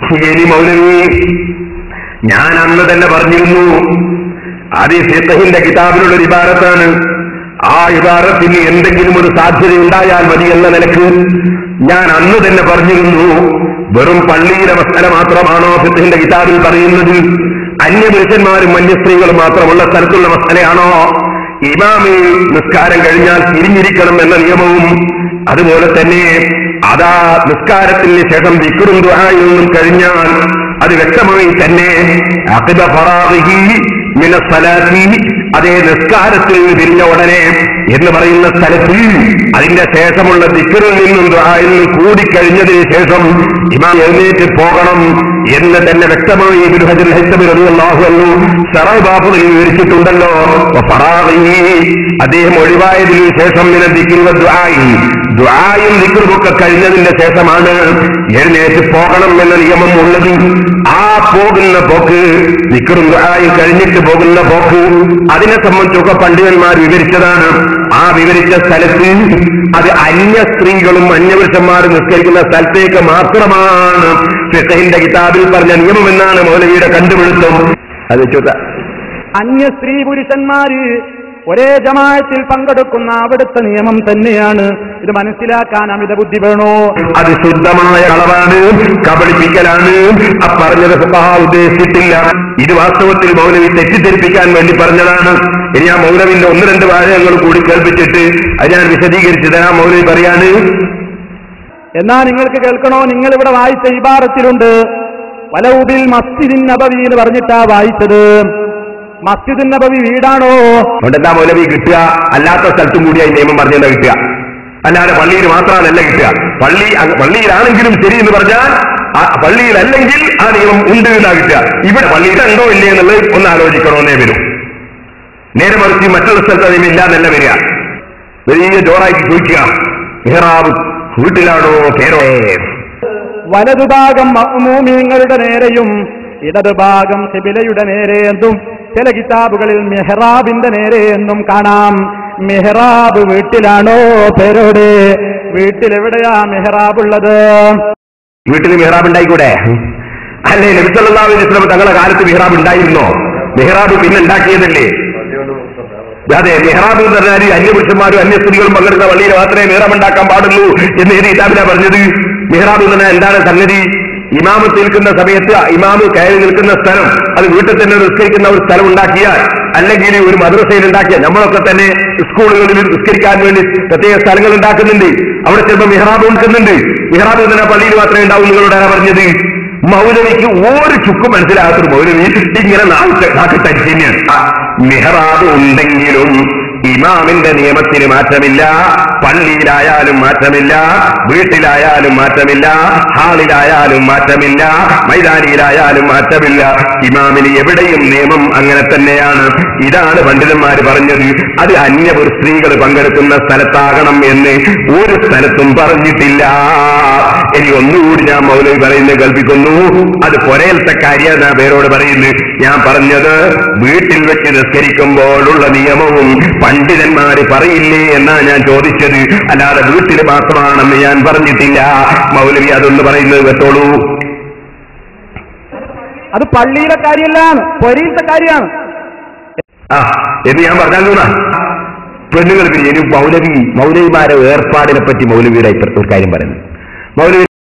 ഇനി മൗലവി ഞാൻ അന്ന് തന്നെ പറഞ്ഞിരുന്നു അത് ഈ ഫിഖഹിന്റെ കിതാബിലുള്ള ഒരു ഇബാരത്താണ് ആ ഇബാരത്തിന് എന്തെങ്കിലും ഒരു സാധ്യത ഉണ്ടായാൽ മതി എന്ന നിലക്ക് ഞാൻ അന്ന് തന്നെ പറഞ്ഞിരുന്നു വെറും പള്ളിയിലെ മസല മാത്രമാണോ ഫിഖഹിന്റെ കിതാബിൽ പറയുന്നത് അന്യപുരുഷന്മാരും അന്യസ്ത്രീകളും മാത്രമുള്ള സ്ഥലത്തുള്ള മസലയാണോ ഇമാമി നിസ്കാരം കഴിഞ്ഞാൽ തിരിഞ്ഞിരിക്കണം എന്ന നിയമവും അതുപോലെ തന്നെ അതാ നിസ്കാരത്തിന് ശേഷം വിക്രും ദുആയിൽ നിന്നും കഴിഞ്ഞാൽ അത് വ്യക്തമായി തന്നെ അഖിബ ഫറാഹിഹി മിന സലാത്തി അതേ നിസ്കാരത്തിൽ നിന്ന് പിരിഞ്ഞ ഉടനെ എന്ന് പറയുന്ന സ്ഥലത്ത് അതിന്റെ ശേഷമുള്ള ദിക്കറിൽ നിന്നും ദുആയിൽ നിന്നും കൂടിക്കഴിഞ്ഞതിന് ശേഷം ഇമാം എഴുന്നേറ്റ് പോകണം എന്ന് തന്നെ വ്യക്തമായി ഇബ്നു ഹജർ ഹൈത്തമി റളിയല്ലാഹു അൻഹു ശറഹ് ബാബുൽ വിവരിച്ചിട്ടുണ്ടല്ലോ ഫറാഹിഹി അദ്ദേഹം ഒഴിവായതിനു ശേഷം മിന ദിക്രി വ ദുആയി ദുആയും ദിക്റും ഒക്കെ കഴിഞ്ഞതിന്റെ ശേഷമാണ് എഴുന്നേറ്റ് പോകണം എന്ന നിയമം ഉള്ളത് ആ പോകുന്ന പോക്ക് ദിക്റും ദുആയും കഴിഞ്ഞിട്ട് പോകുന്ന പോക്ക് അതിനെ സംബന്ധിച്ചൊക്കെ പണ്ഡിതന്മാർ വിവരിച്ചതാണ് ആ വിവരിച്ച സ്ഥലത്ത് അത് അന്യ സ്ത്രീകളും അന്യപുരുഷന്മാരും നിസ്കരിക്കുന്ന സ്ഥലത്തേക്ക് മാത്രമാണ് ഫിഖഹിന്റെ കിതാബിൽ പറഞ്ഞ നിയമമെന്നാണ് മൗലവിയുടെ കണ്ടുപിടുത്തം അത് ചോദ്യ അന്യ സ്ത്രീ പുരുഷന്മാര് ഒരേ ജമാഅത്തിൽ പങ്കെടുക്കുന്ന അവിടുത്തെ നിയമം തന്നെയാണ് ഇത് മനസ്സിലാക്കാൻ അമിത ബുദ്ധി വേണോ അത് ശുദ്ധമായ കളവാണ് കബളിപ്പിക്കലാണ് ആ പറഞ്ഞത് ഫുഖഹ ഉദ്ദേശിച്ചിട്ടില്ല ഇത് വാസ്തവത്തിൽ മൗലവി തെറ്റിദ്ധരിപ്പിക്കാൻ വേണ്ടി പറഞ്ഞതാണ് ഇനി ആ മൗലവിന്റെ ഒന്ന് രണ്ട് വാചകങ്ങൾ കൂടി കേൾപ്പിച്ചിട്ട് അത് ഞാൻ വിശദീകരിച്ചത് ആ മൗലവി പറയാണ് എന്നാ നിങ്ങൾക്ക് കേൾക്കണോ നിങ്ങൾ ഇവിടെ വായിച്ച ഇബാറത്തിലുണ്ട് വലൗബിൽ മസ്ജിദിൻ നബവി എന്ന് പറഞ്ഞിട്ടാ വായിച്ചത് മസ്ജിദിൻ നബവി വീടാണോ അതുകൊണ്ട് എന്താ മൗലവി കിട്ടുക അല്ലാത്ത സ്ഥലത്തും കൂടി ഈ നിയമം പറഞ്ഞാൽ കിട്ടുക അല്ലാതെ പള്ളിയിൽ മാത്രമല്ല കിട്ടുക പള്ളി അ- പള്ളിയിലാണെങ്കിലും ശരി എന്ന് പറഞ്ഞാൽ ആ പള്ളിയിലല്ലെങ്കിൽ ആ നിയമം ഉണ്ട് എന്നാ കിട്ടുക ഇവിടെ പള്ളിയിൽ ഉണ്ടോ ഇല്ലേ എന്നുള്ളത് ഒന്ന് ആലോചിക്കണമെന്നേ വരും നേരെ മറിച്ച് മറ്റുള്ള സ്ഥലത്ത് അതിന് ഇല്ല എന്നല്ല വരിക വലിയ ജോറായിട്ട് ചോദിക്കുക മെഹ്റാബ് വീട്ടിലാണോ പേരോ വലതുഭാഗം മഅ്മൂമീങ്ങളുടെ നേരെയും ഇടതുഭാഗം സിബിലയുടെ നേരെ എന്നും ചില കിതാബുകളിൽ മെഹ്റാബിന്റെ നേരെ എന്നും കാണാം മെഹ്റാബ് വീട്ടിലാണോ പേരോടെ വീട്ടിലെവിടെയാ മെഹ്റാബ് ഉള്ളത് വീട്ടിൽ മെഹ്റാബ് ഉണ്ടായിക്കൂടെ അല്ലേ നബിസല്ലാഹു ഇസ്ലാം തങ്ങളുടെ കാലത്ത് മെഹ്റാബ് ഉണ്ടായിരുന്നോ മെഹ്റാബ് പിന്നെ ഉണ്ടാക്കിയതല്ലേ അതെ മെഹ്റാബ് എന്ന് പറഞ്ഞാൽ അന്യപുരുഷന്മാരും അന്യ സ്ത്രീകളും പങ്കെടുക്കുന്ന പള്ളിയിൽ മാത്രമേ മെഹ്റാബ് ഉണ്ടാക്കാൻ പാടുള്ളൂ എന്ന് ഏത് കിതാബിലാ പറഞ്ഞത് മെഹ്റാബ് എന്ന് പറഞ്ഞാൽ എന്താണ് സംഗതി ഇമാമത്ത് നിൽക്കുന്ന സമയത്ത് ഇമാമ് കയറി നിൽക്കുന്ന സ്ഥലം അത് വീട്ടിൽ തന്നെ നിസ്കരിക്കുന്ന ഒരു സ്ഥലം ഉണ്ടാക്കിയാൽ അല്ലെങ്കിൽ ഒരു മദ്രസയിൽ ഉണ്ടാക്കിയാൽ നമ്മളൊക്കെ തന്നെ സ്കൂളുകളിൽ നിസ്കരിക്കാൻ വേണ്ടി പ്രത്യേക സ്ഥലങ്ങൾ ഉണ്ടാക്കുന്നുണ്ട് അവിടെ ചിലപ്പോൾ മെഹ്റാബ് നിൽക്കുന്നുണ്ട് മെഹ്റാബ് എന്ന് പറഞ്ഞാൽ പള്ളിയിൽ മാത്രമേ ഉണ്ടാവൂ നിങ്ങളോട് ആരാ പറഞ്ഞത് മൗലവിക്ക് ഒരു ചുക്കും മനസ്സിലാകാത്തൊരു മൗലവി ഇങ്ങനെ നാക്ക് നാക്ക് തരിച്ചെന്നെയാണ് മെഹ്റാബ് ഉണ്ടെങ്കിലും ഇമാമിന്റെ നിയമത്തിന് മാറ്റമില്ല പള്ളിയിലായാലും മാറ്റമില്ല വീട്ടിലായാലും മാറ്റമില്ല ഹാളിലായാലും മാറ്റമില്ല മൈതാനിയിലായാലും മാറ്റമില്ല ഇമാമിന് എവിടെയും നിയമം അങ്ങനെ തന്നെയാണ് ഇതാണ് പണ്ഡിതന്മാർ പറഞ്ഞത് അത് അന്യ ഒരു സ്ത്രീകൾ പങ്കെടുക്കുന്ന സ്ഥലത്താകണം എന്ന് ഒരു സ്ഥലത്തും പറഞ്ഞിട്ടില്ല ഇനി ഒന്നുകൂടി ഞാൻ മൗലവി പറയുന്നത് കൽപ്പിക്കുന്നു അത് പൊരയിലത്തെ കാര്യം ഞാൻ പേരോട് പറയുന്നത് ഞാൻ പറഞ്ഞത് വീട്ടിൽ വെച്ച് നിസ്കരിക്കുമ്പോഴുള്ള നിയമവും പണ്ഡിതന്മാര് പറയില്ലേ എന്നാ ഞാൻ ചോദിച്ചത് അല്ലാതെ വീട്ടിൽ മാത്രമാണെന്ന് ഞാൻ പറഞ്ഞിട്ടില്ല മൗലവി അതൊന്ന് പറയുന്നത് കേട്ടോളൂ അത് പള്ളിയിലെ കാര്യമല്ലാണ് പൊരിയിലത്തെ കാര്യമാണ് ആ എന്ന് ഞാൻ പറഞ്ഞാലൂന്നാ പെണ്ണുങ്ങൾക്ക് ഇനി മൗലവി മൗലവിമാരെ ഏർപ്പാടിനെ പറ്റി മൗലവിയുടെ ഒരു കാര്യം പറയുന്നു മൗലവി